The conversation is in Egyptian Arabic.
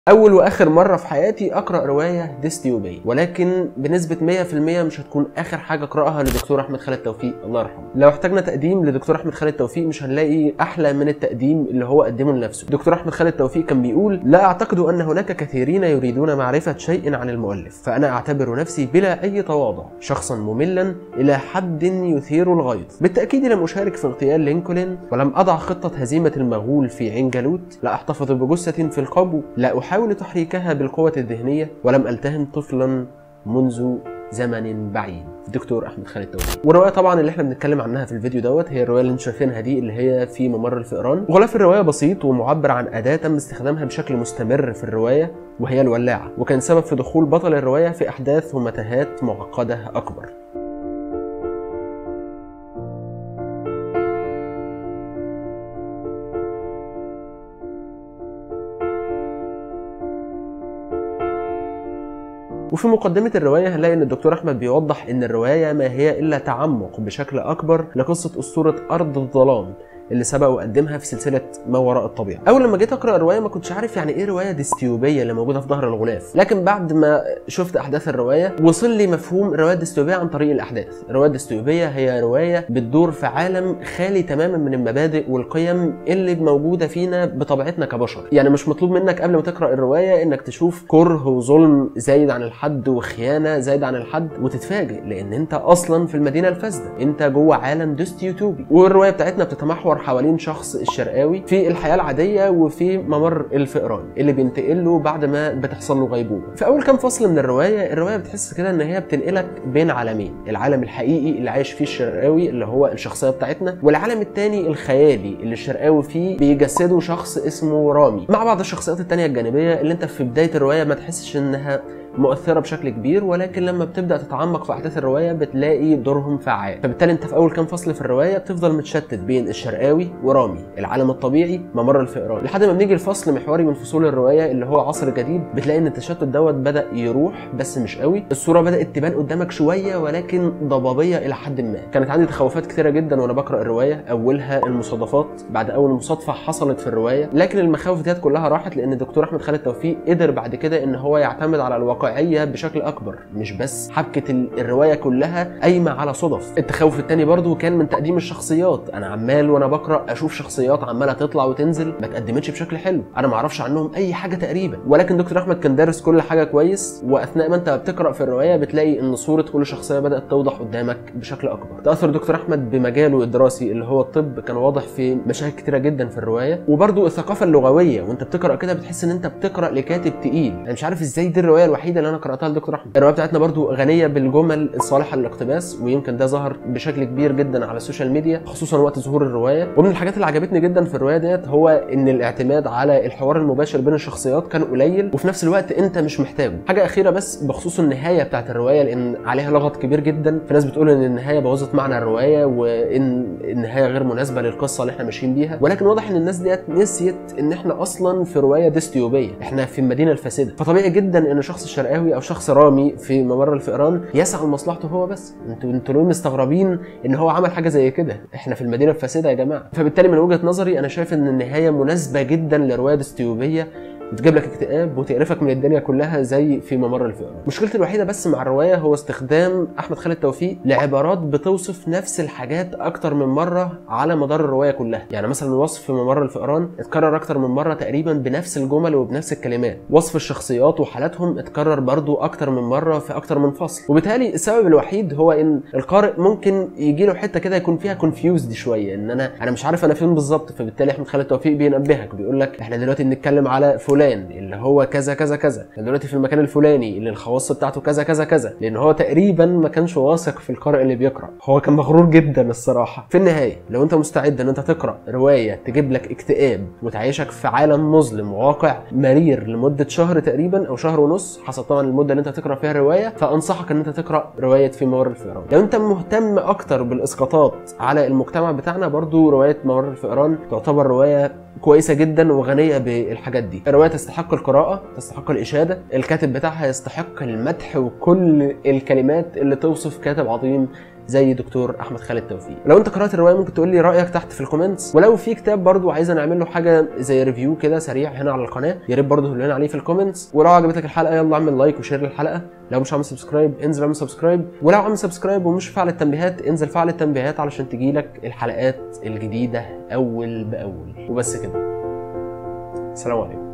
أول وآخر مرة في حياتي أقرأ رواية ديستيوبية ولكن بنسبة 100% مش هتكون آخر حاجة أقرأها لدكتور أحمد خالد توفيق الله يرحمه لو احتاجنا تقديم لدكتور أحمد خالد توفيق مش هنلاقي أحلى من التقديم اللي هو قدمه لنفسه دكتور أحمد خالد توفيق كان بيقول لا أعتقد أن هناك كثيرين يريدون معرفة شيء عن المؤلف فأنا أعتبر نفسي بلا أي تواضع شخصا مملا إلى حد يثير الغيظ بالتأكيد لم أشارك في اغتيال لينكولن ولم أضع خطة هزيمة المغول في عين جالوت لا أحتفظ بجثة في القبو لا أحاول تحريكها بالقوة الذهنية ولم ألتهم طفلا منذ زمن بعيد دكتور احمد خالد توفيق والروايه طبعا اللي احنا بنتكلم عنها في الفيديو دوت هي الروايه اللي انتم شايفينها دي اللي هي في ممر الفئران وغلاف الروايه بسيط ومعبر عن اداه تم استخدامها بشكل مستمر في الروايه وهي الولاعه وكان سبب في دخول بطل الروايه في احداث ومتاهات معقده اكبر وفي مقدمة الرواية هنلاقي إن الدكتور أحمد بيوضح إن الرواية ما هي إلا تعمق بشكل أكبر لقصة أسطورة أرض الظلام اللي سبق وقدمها في سلسله ما وراء الطبيعه اول لما جيت اقرا الروايه ما كنتش عارف يعني ايه روايه ديستيوبيه اللي موجوده في ظهر الغلاف لكن بعد ما شفت احداث الروايه وصل لي مفهوم الروايه الديستيوبيه عن طريق الاحداث الروايه الديستيوبيه هي روايه بتدور في عالم خالي تماما من المبادئ والقيم اللي موجوده فينا بطبيعتنا كبشر يعني مش مطلوب منك قبل ما تقرا الروايه انك تشوف كره وظلم زايد عن الحد وخيانه زايد عن الحد وتتفاجئ لان انت اصلا في المدينه الفاسده انت جوه عالم ديستيوتوبي والروايه بتاعتنا بتتمحور حوالين شخص الشرقاوي في الحياه العاديه وفي ممر الفئران اللي بينتقل له بعد ما بتحصل له غيبوبه في اول كام فصل من الروايه الروايه بتحس كده ان هي بتنقلك بين عالمين العالم الحقيقي اللي عايش فيه الشرقاوي اللي هو الشخصيه بتاعتنا والعالم التاني الخيالي اللي الشرقاوي فيه بيجسده شخص اسمه رامي مع بعض الشخصيات التانية الجانبيه اللي انت في بدايه الروايه ما تحسش انها مؤثرة بشكل كبير ولكن لما بتبدأ تتعمق في أحداث الرواية بتلاقي دورهم فعال فبالتالي أنت في أول كام فصل في الرواية بتفضل متشتت بين الشرقاوي ورامي العالم الطبيعي ممر الفئران لحد ما بنيجي لفصل محوري من فصول الرواية اللي هو عصر جديد بتلاقي إن التشتت دوت بدأ يروح بس مش قوي الصورة بدأت تبان قدامك شوية ولكن ضبابية إلى حد ما كانت عندي تخوفات كتيرة جدا وأنا بقرأ الرواية أولها المصادفات بعد أول مصادفة حصلت في الرواية لكن المخاوف ديت كلها راحت لأن الدكتور أحمد خالد توفيق قدر بعد كده إن هو يعتمد على الواقعية بشكل اكبر مش بس حبكه الروايه كلها قايمه على صدف التخوف التاني برضو كان من تقديم الشخصيات انا عمال وانا بقرا اشوف شخصيات عماله تطلع وتنزل ما اتقدمتش بشكل حلو انا ما اعرفش عنهم اي حاجه تقريبا ولكن دكتور احمد كان دارس كل حاجه كويس واثناء ما انت بتقرا في الروايه بتلاقي ان صوره كل شخصيه بدات توضح قدامك بشكل اكبر تاثر دكتور احمد بمجاله الدراسي اللي هو الطب كان واضح في مشاهد كتيره جدا في الروايه وبرضو الثقافه اللغويه وانت بتقرا كده بتحس ان انت بتقرا لكاتب تقيل انا مش عارف ازاي دي الروايه الوحيده اللي انا قراتها لدكتور احمد الروايه بتاعتنا برضو غنيه بالجمل الصالحه للاقتباس ويمكن ده ظهر بشكل كبير جدا على السوشيال ميديا خصوصا وقت ظهور الروايه ومن الحاجات اللي عجبتني جدا في الروايه ديت هو ان الاعتماد على الحوار المباشر بين الشخصيات كان قليل وفي نفس الوقت انت مش محتاجه حاجه اخيره بس بخصوص النهايه بتاعت الروايه لان عليها لغط كبير جدا في ناس بتقول ان النهايه بوظت معنى الروايه وان النهايه غير مناسبه للقصه اللي احنا ماشيين بيها ولكن واضح ان الناس ديت نسيت ان احنا اصلا في روايه ديستيوبيه احنا في المدينه الفاسده فطبيعي جدا ان شخص الشرقاوي او شخص رامي في ممر الفئران يسعى لمصلحته هو بس انتوا انتوا ليه مستغربين ان هو عمل حاجه زي كده احنا في المدينه الفاسده يا جماعه فبالتالي من وجهه نظري انا شايف ان النهايه مناسبه جدا لروايه ديستيوبيه بتجيب لك اكتئاب وتقرفك من الدنيا كلها زي في ممر الفئران مشكلتي الوحيده بس مع الروايه هو استخدام احمد خالد توفيق لعبارات بتوصف نفس الحاجات اكتر من مره على مدار الروايه كلها يعني مثلا وصف في ممر الفئران اتكرر اكتر من مره تقريبا بنفس الجمل وبنفس الكلمات وصف الشخصيات وحالاتهم اتكرر برضو اكتر من مره في اكتر من فصل وبالتالي السبب الوحيد هو ان القارئ ممكن يجي له حته كده يكون فيها كونفيوزد شويه ان انا انا مش عارف انا فين بالظبط فبالتالي احمد خالد توفيق بينبهك بيقول لك احنا دلوقتي بنتكلم على فلان فلان اللي هو كذا كذا كذا دلوقتي في المكان الفلاني اللي الخواص بتاعته كذا كذا كذا لان هو تقريبا ما كانش واثق في القارئ اللي بيقرا هو كان مغرور جدا الصراحه في النهايه لو انت مستعد ان انت تقرا روايه تجيب لك اكتئاب وتعيشك في عالم مظلم وواقع مرير لمده شهر تقريبا او شهر ونص حسب طبعا المده اللي انت تقرا فيها الروايه فانصحك ان انت تقرا روايه في ممر الفئران لو انت مهتم اكتر بالاسقاطات على المجتمع بتاعنا برضو روايه ممر الفئران تعتبر روايه كويسه جدا وغنيه بالحاجات دي الروايه تستحق القراءه تستحق الاشاده الكاتب بتاعها يستحق المدح وكل الكلمات اللي توصف كاتب عظيم زي دكتور احمد خالد توفيق لو انت قرات الروايه ممكن تقول لي رايك تحت في الكومنتس ولو في كتاب برضو عايز نعمل له حاجه زي ريفيو كده سريع هنا على القناه يا ريت برضو تقول لنا عليه في الكومنتس ولو عجبتك الحلقه يلا اعمل لايك وشير للحلقه لو مش عامل سبسكرايب انزل اعمل سبسكرايب ولو عامل سبسكرايب ومش فعل التنبيهات انزل فعل التنبيهات علشان تجيلك الحلقات الجديده اول باول وبس كده السلام عليكم